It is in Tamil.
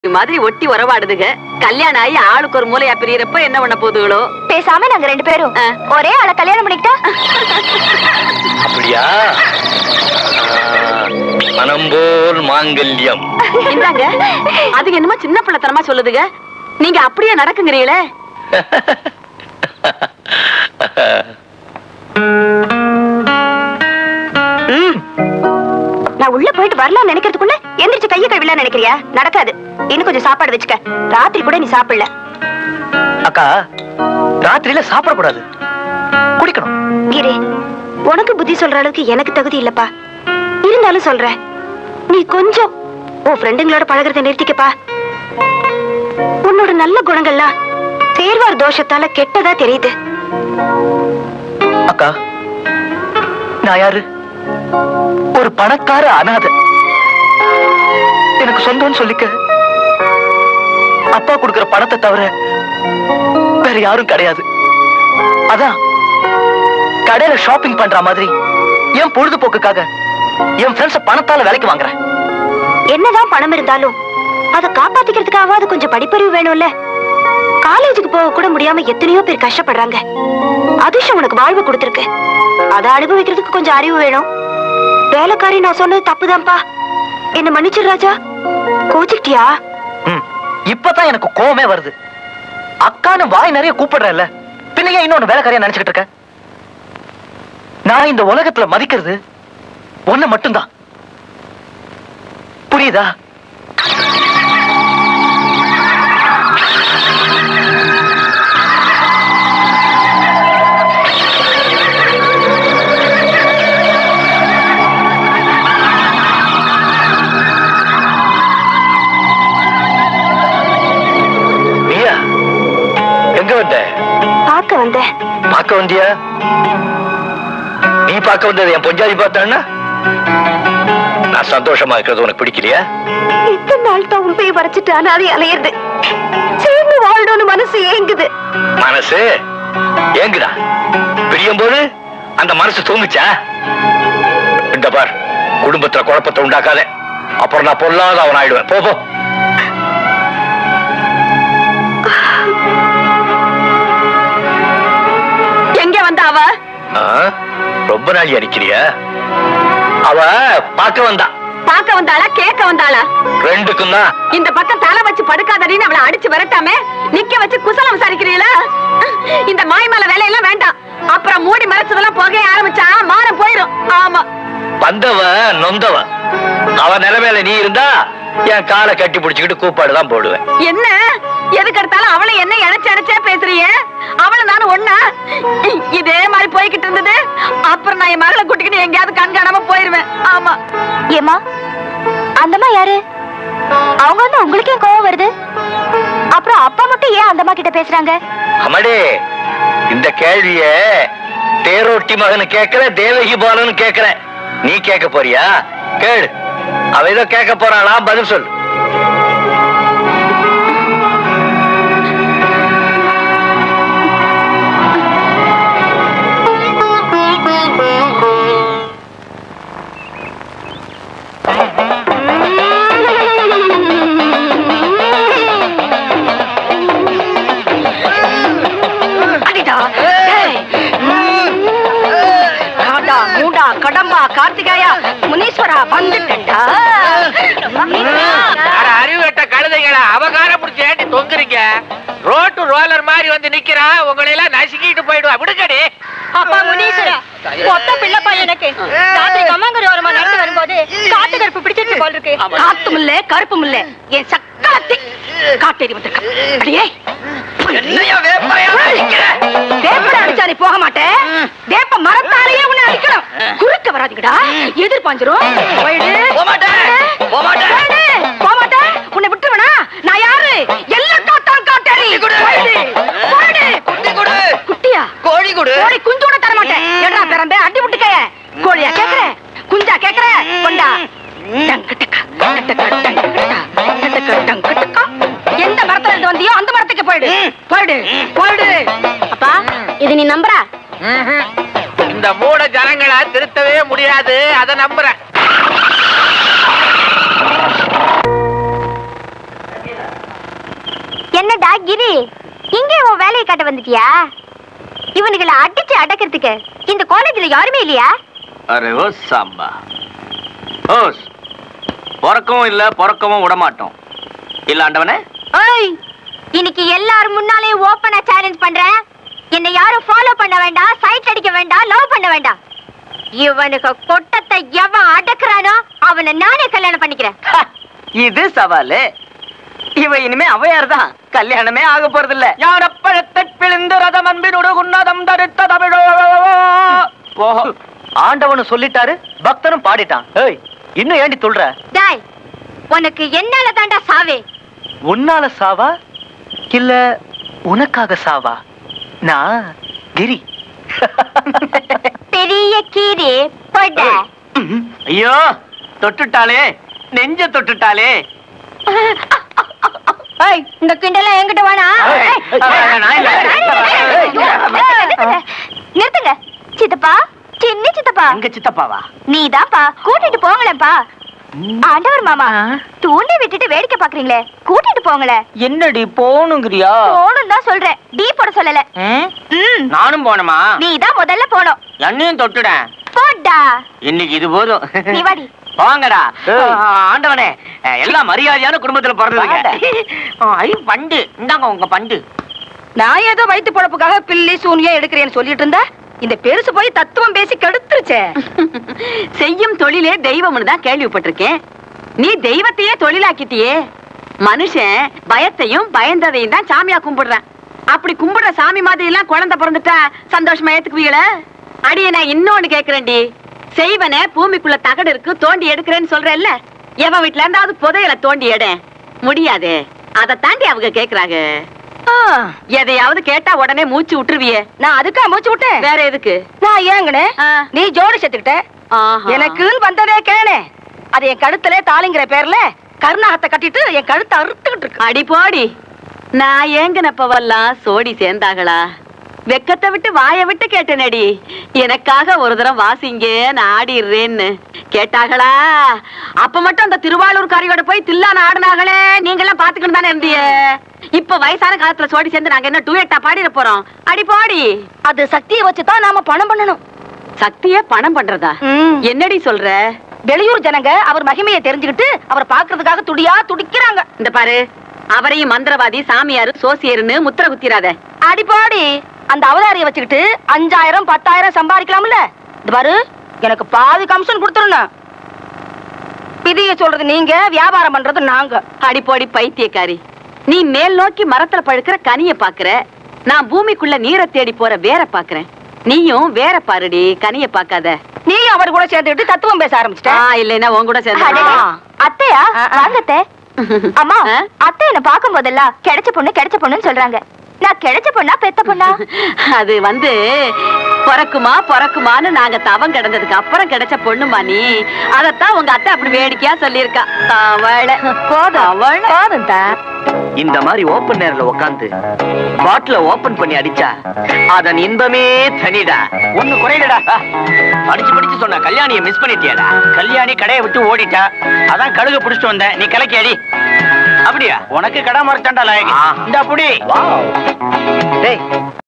இது மாதிரி ஒட்டி உறவாடுதுங்க கல்யாணம் ஆகி ஆளுக்கு ஒரு மூலையா பிரியறப்ப என்ன பண்ண போதுகளோ பேசாம நாங்க ரெண்டு பேரும் ஆ. ஒரே ஆளை கல்யாணம் பண்ணிக்கிட்டா அப்படியா மனம் போல் மாங்கல்யம் இந்தாங்க அதுக்கு என்னமோ சின்ன பிள்ளைத்தனமா சொல்லுதுங்க நீங்க அப்படியே நடக்குங்கிறீங்களே நான் உள்ள போயிட்டு வரலாம் நினைக்கிறதுக்குள்ள எந்திரிச்சு கைய கழுவிலாம் நினைக்கிறியா நடக்காது இன்னும் கொஞ்சம் சாப்பாடு வச்சுக்க ராத்திரி கூட நீ சாப்பிடல அக்கா ராத்திரியில சாப்பிடக்கூடாது குடிக்கணும் கிரி உனக்கு புத்தி சொல்ற அளவுக்கு எனக்கு தகுதி இல்லப்பா இருந்தாலும் சொல்றேன் நீ கொஞ்சம் உன் ஃப்ரெண்டுங்களோட பழகுறத நிறுத்திக்கப்பா உன்னோட நல்ல குணங்கள்லாம் சேர்வார் தோஷத்தால கெட்டதா தெரியுது அக்கா நான் யாரு ஒரு பணக்கார அனாதை எனக்கு சொந்தம்னு சொல்லிக்க அப்பா கொடுக்கிற பணத்தை தவிர வேற யாரும் கிடையாது அதான் கடையில ஷாப்பிங் பண்ற மாதிரி என் பொழுதுபோக்குக்காக என் ஃப்ரெண்ட்ஸ பணத்தால வேலைக்கு வாங்குறேன் என்னதான் பணம் இருந்தாலும் அதை காப்பாத்திக்கிறதுக்காவது கொஞ்சம் படிப்பறிவு வேணும்ல காலேஜுக்கு போக கூட முடியாம எத்தனையோ பேர் கஷ்டப்படுறாங்க அதிர்ஷ்டம் உனக்கு வாழ்வு கொடுத்துருக்கு அதை அனுபவிக்கிறதுக்கு கொஞ்சம் அறிவு வேணும் வேலைக்காரி நான் சொன்னது தப்புதான்ப்பா என்ன மன்னிச்சிரு ராஜா கோச்சிக்கிட்டியா ம், இப்பதான் எனக்கு கோவமே வருது அக்கான்னு வாய் நிறைய கூப்பிடுறேன்ல பின்ன ஏன் இன்னொன்னு வேலைக்காரியா நினைச்சுக்கிட்டு இருக்க நான் இந்த உலகத்துல மதிக்கிறது ஒண்ணு மட்டும்தான் புரியுதா நீயா எங்க வந்த பார்க்க வந்தேன் பார்க்க வந்தியா நீ பார்க்க வந்தது என் பொஞ்சாதி பார்த்தான்னா நான் சந்தோஷமா இருக்கிறது உனக்கு பிடிக்கலையா இத்தனை நாள் தான் உன் போய் வரைச்சிட்டு அனாதை அலையிறது சேர்ந்து வாழணும்னு மனசு ஏங்குது மனசு ஏங்குதா பிரியும் போது அந்த மனசு தூங்குச்சா இந்த பார் குடும்பத்துல குழப்பத்தை உண்டாக்காத அப்புறம் நான் பொல்லாத அவன் ஆயிடுவேன் போ போ எங்க வந்த அவ ஆ, ரொம்ப நாளி அடிக்கிறியா அவ பார்க்க வந்தா பார்க்க வந்தாளா கேட்க வந்தாளா ரெண்டுக்கும் தான் இந்த பக்கம் தலை வச்சு படுக்காதடின்னு அவளை அடிச்சு விரட்டாம நிக்க வச்சு குசலம் விசாரிக்கிறீங்களா இந்த மாய்மலை வேலையெல்லாம் வேண்டாம் அப்புறம் மூடி மறைச்சதெல்லாம் புகைய ஆரம்பிச்சா மானம் போயிரும் ஆமா வந்தவ நொந்தவ அவ நிலைமையில நீ இருந்தா என் காலை கட்டி பிடிச்சுக்கிட்டு கூப்பாடு தான் போடுவேன் என்ன எதுக்கு எடுத்தாலும் அவளை என்ன இணைச்சு இணைச்சே பேசுறீங்க அவளை நானும் ஒண்ணா இதே மாதிரி போய்கிட்டு இருந்தது அப்புறம் நான் என் மகளை கூட்டிக்கிட்டு எங்கேயாவது கண்காணாம போயிருவேன் ஆமா ஏமா அந்தம்மா யாரு அவங்க வந்து உங்களுக்கு ஏன் கோவம் வருது அப்புறம் அப்பா மட்டும் ஏன் அந்தம்மா கிட்ட பேசுறாங்க அம்மாடே இந்த கேள்விய தேரோட்டி மகனு கேட்கல தேவகி பாலன்னு கேட்கல நீ கேட்க போறியா கேளு அவ ஏதோ கேட்க போறாளா பதில் சொல்லு அடிடா ஏய். காடா மூடா கடம்பா கார்த்திகாயா முனீஸ்வரா வந்துட்டா அட அறிவுட்ட கழுதைகளா அவகார புடிச்சு ஏட்டி தொங்குறீங்க ரோட்டு ரோலர் மாதிரி வந்து நிக்கிறான் உங்களை எல்லாம் நசுக்கிட்டு போயிடுவா விடுங்கடி அப்பா முனீஸ்வரா மொத்த பிள்ளை பையனுக்கு ராத்திரி கம்மங்கரி ஓரமா நடந்து வரும்போது காட்டு கருப்பு பிடிச்சிட்டு போல் இருக்கு காத்தும் இல்ல கருப்பும் இல்ல என் சக்காலத்தி காட்டேரி வந்திருக்க அடியே வேப்பட அடிச்சா நீ போக மாட்டேன் வேப்ப மரத்தாலேயே உன்னை அடிக்கணும் குறுக்க வராதீங்கடா எதிர்பாஞ்சிரும் போயிடு போயிடு போக மாட்டேன் உன்னை விட்டுருவனா நான் யாரு எல்லாம் காத்தான் காட்டேரி போயிடு போயிடு குட்டியா கோழி கொடு கோழி குஞ்சு கூட தர மாட்டேன் ஏடா பிறந்த அடி விட்டுக்க கோழியா கேக்குற குஞ்சா கேக்குற கொண்டா டங்குட்டக்கா, டங்குட்டக்கா, டங்குட்டக்கா, டங்குட்டக்கா, டங்குட்டக்கா. எந்த மரத்துல இருந்து வந்தியோ அந்த மரத்துக்கு போயிடு போயிடு போயிடு அப்பா இது நீ நம்புற இந்த மூட ஜனங்களை திருத்தவே முடியாது அதை நம்புறேன் என்னடா கிரி இங்கே உன் வேலையை காட்ட வந்துட்டியா இவனுகளை அடிச்சு அடக்கிறதுக்கு இந்த காலேஜ்ல யாருமே இல்லையா அரே ஓ சாம்பா ஓஸ் பிறக்கவும் இல்ல பிறக்கவும் விட மாட்டோம் இல்ல ஆண்டவனே ஓய் இன்னைக்கு எல்லாரும் முன்னாலே ஓப்பனா சேலஞ்ச் பண்றேன் என்னை யாரும் ஃபாலோ பண்ண வேண்டாம் சைட் அடிக்க வேண்டாம் லவ் பண்ண வேண்டாம் இவனுக்கு கொட்டத்தை எவன் அடக்குறானோ அவனை நானே கல்யாணம் பண்ணிக்கிறேன் இது சவாலு இவ இனிமே அவையார் தான் கல்யாணமே ஆக போறது இல்ல யாரப்பழத்தை பிழிந்து ரதம் அன்பினோடு உன்னதம் தடுத்த தமிழோ ஓஹோ ஆண்டவனு சொல்லிட்டாரு பக்தனும் பாடிட்டான் ஏய் இன்னும் ஏண்டி சொல்ற டாய் உனக்கு என்னால தாண்டா சாவே உன்னால சாவா இல்ல உனக்காக சாவா நான் கிரி பெரிய கீரி போட ஐயோ தொட்டுட்டாளே நெஞ்ச தொட்டுட்டாளே ஏய் இந்த கிண்டல என்கிட்ட வேணா ஏய், ஏய், நான் இல்ல. நிறுத்துங்க சித்தப்பா சின்ன சித்தப்பா எங்க சித்தப்பாவா நீதான்ப்பா கூட்டிட்டு போங்களேன்ப்பா ஆண்டவர் மாமா தூண்டி விட்டுட்டு வேடிக்கை பாக்குறீங்களே கூட்டிட்டு போங்களேன் என்னடி போகணுங்கிறியா போகணும் தான் சொல்றேன் டீ போட சொல்லல ம் நானும் போனமா நீதான் முதல்ல போனோம் என்னையும் தொட்டுடேன் போடா இன்னைக்கு இது போதும் நீ வாடி வாங்கடா ஏய். ஆ, ஆண்டவனே அஹ், எல்லாம் மரியாதையான குடும்பத்துல பிறந்ததுங்க ஆ, ஐ பண்டு இந்தாங்க உங்க பண்டு நான் ஏதோ வயிற்று பொழப்புக்காக பில்லி சூனியா எடுக்கிறேன்னு சொல்லிட்டு இருந்தா இந்த பெருசு போய் தத்துவம் பேசி கெடுத்துருச்சே செய்யும் தொழிலே தெய்வம்னு தான் கேள்விப்பட்டிருக்கேன் நீ தெய்வத்தையே தொழிலாக்கிட்டியே மனுஷன் பயத்தையும் பயந்ததையும் தான் சாமியா கும்பிடுறான் அப்படி கும்பிடுற சாமி மாதிரி எல்லாம் குழந்தை பிறந்துட்டா சந்தோஷமா ஏத்துக்குவீங்கள அடியே நான் இன்னொன்னு கேக்குறேன்டி செய்வன பூமிக்குள்ள தகடு இருக்கு தோண்டி எடுக்கிறேன்னு சொல்றேல்ல எவன் வீட்டுல இருந்தாவது புதையல தோண்டி எட முடியாதே அதை தாண்டி அவங்க கேக்குறாங்க ஆ, எதையாவது கேட்டா உடனே மூச்சு விட்டுருவியே நான் அதுக்கா மூச்சு விட்டேன் வேற எதுக்கு நான் ஏங்கனே ஆ. நீ ஜோடி செத்துக்கிட்ட ஆஹா. எனக்குன்னு வந்ததே கேளே அது என் கழுத்துல தாலிங்கிற பேர்ல கருணாகத்தை கட்டிட்டு என் கழுத்தை அறுத்துக்கிட்டு இருக்கு அடி போடி நான் ஏங்கினப்பவெல்லாம் சோடி சேர்ந்தாங்களா வெக்கத்தை விட்டு வாயை விட்டு கேட்டேனடி எனக்காக ஒரு தரம் வாசிங்க நான் ஆடிடுறேன்னு கேட்டாங்களா அப்ப மட்டும் அந்த திருவாளூர் காரியோட போய் தில்லான ஆடுனாங்களே நீங்கெல்லாம் பாத்துக்கிட்டு தானே இருந்தீங்க இப்ப வயசான காலத்துல சோடி சேர்ந்து நாங்க என்ன டூயட்டா பாடிட போறோம் அடி போடி அது சக்தியை வச்சுதான் நாம பணம் பண்ணணும் சக்தியே பணம் பண்றதா ம். என்னடி சொல்ற வெளியூர் ஜனங்க அவர் மகிமையை தெரிஞ்சுக்கிட்டு அவரை பாக்குறதுக்காக துடியா துடிக்கிறாங்க இந்த பாரு அவரையும் மந்திரவாதி சாமியாரு சோசியர்னு முத்திர குத்திராத அடிப்பாடி அந்த அவதாரியை வச்சுக்கிட்டு அஞ்சாயிரம் பத்தாயிரம் சம்பாதிக்கலாம்ல இது பாரு எனக்கு பாதி கமிஷன் கொடுத்துருணும் விதிய சொல்றது நீங்க வியாபாரம் பண்றது நாங்க அடிப்போடி பைத்தியக்காரி நீ மேல் நோக்கி மரத்துல பழுக்கிற கனிய பாக்குற நான் பூமிக்குள்ள நீரை தேடி போற வேற பாக்குறேன் நீயும் வேற பாருடி கனிய பாக்காத நீ அவர் கூட சேர்ந்துக்கிட்டு தத்துவம் பேச ஆரம்பிச்சிட்ட ஆ இல்லைன்னா உன் கூட சேர்ந்து அடடே. அத்தையா ஆ, ஆ. வாங்க அத்தை அம்மா ஆ? அத்தை என்ன பார்க்கும் போதெல்லாம் கிடைச்ச பொண்ணு கிடைச்ச பொண்ணுன்னு சொல்றாங்க நான் கிடைச்ச பொண்ணா பெத்த பொண்ணா அது வந்து பிறக்குமா பிறக்குமான்னு நாங்க தவம் கிடந்ததுக்கு அப்புறம் கிடைச்ச பொண்ணுமா நீ அதத்தான் உங்க அத்தை அப்படி வேடிக்கையா சொல்லியிருக்கா அவளை போதும் அவளை போதும் தா இந்த மாதிரி ஓபன் நேர்ல உட்காந்து பாட்டில ஓபன் பண்ணி அடிச்சா அதன் இன்பமே தனிடா ஒண்ணு குறையலடா படிச்சு படிச்சு சொன்ன கல்யாணிய மிஸ் பண்ணிட்டியாடா கல்யாணி கடையை விட்டு ஓடிட்டா அதான் கழுக புடிச்சிட்டு வந்தேன் நீ கலக்கி அடி அப்படியா உனக்கு கடை மறைச்சாண்டா லாயக்கு இந்த அப்படி டேய்